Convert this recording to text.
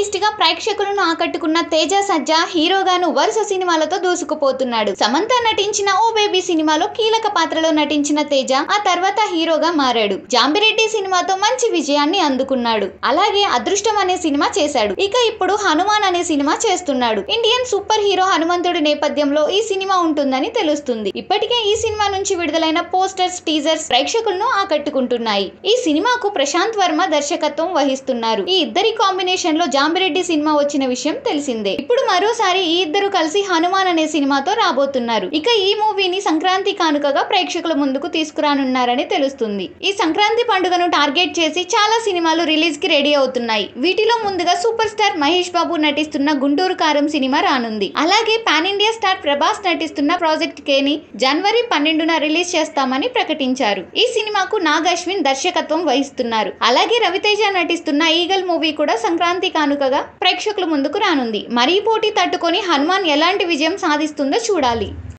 artist గా ప్రేక్షకులను ఆకట్టుకున్న తేజ సజ్జా హీరోగాను వరుస సినిమాలతో దూసుకుపోతున్నాడు సమంత నటించిన ఓ బేబీ సినిమాలో కీలక పాత్రలో నటించిన తేజ ఆ తర్వాత హీరోగా మారాడు జాంబిరెడ్డి సినిమాతో మంచి విజయాన్ని అందుకున్నాడు అలాగే అదృష్టం అనే సినిమా చేశాడు ఇక ఇప్పుడు హనుమాన్ అనే సినిమా చేస్తున్నాడు ఇండియన్ సూపర్ హీరో హనుమంతుడి నేపథ్యంలో ఈ సినిమా ఉంటుందని తెలుస్తుంది ఇప్పటికే ఈ సినిమా నుంచి విడుదలైన పోస్టర్స్ టీజర్స్ ప్రేక్షకులను ఆకట్టుకుంటున్నాయి ఈ సినిమాకు ప్రశాంత్ వర్మ దర్శకత్వం వహిస్తున్నారు ఈ ఇద్దరి కాంబినేషన్ లో జాంబిరెడ్డి సినిమా వచ్చిన విషయం తెలిసిందే ఇప్పుడు మరోసారి ఈ ఇద్దరు కలిసి హనుమాన్ అనే సినిమాతో రాబోతున్నారు ఇక ఈ మూవీని సంక్రాంతి కానుకగా ప్రేక్షకుల ముందుకు తీసుకురానున్నారని తెలుస్తుంది ఈ సంక్రాంతి పండుగను టార్గెట్ చేసి చాలా సినిమాలు రిలీజ్ కి రెడీ అవుతున్నాయి వీటిలో ముందుగా సూపర్ స్టార్ మహేష్ బాబు నటిస్తున్న గుంటూరు కారం సినిమా రానుంది అలాగే పాన్ ఇండియా స్టార్ ప్రభాస్ నటిస్తున్న ప్రాజెక్ట్ కేని జనవరి పన్నెండున రిలీజ్ చేస్తామని ప్రకటించారు ఈ సినిమాకు నాగ్ అశ్విన్ దర్శకత్వం వహిస్తున్నారు అలాగే రవితేజ నటిస్తున్న ఈగల్ మూవీ కూడా సంక్రాంతి కానుకగా ప్రేక్షకుల ముందుకు రానుంది మరీ పోటీ తట్టుకొని హనుమాన్ ఎలాంటి విజయం సాధిస్తుందో చూడాలి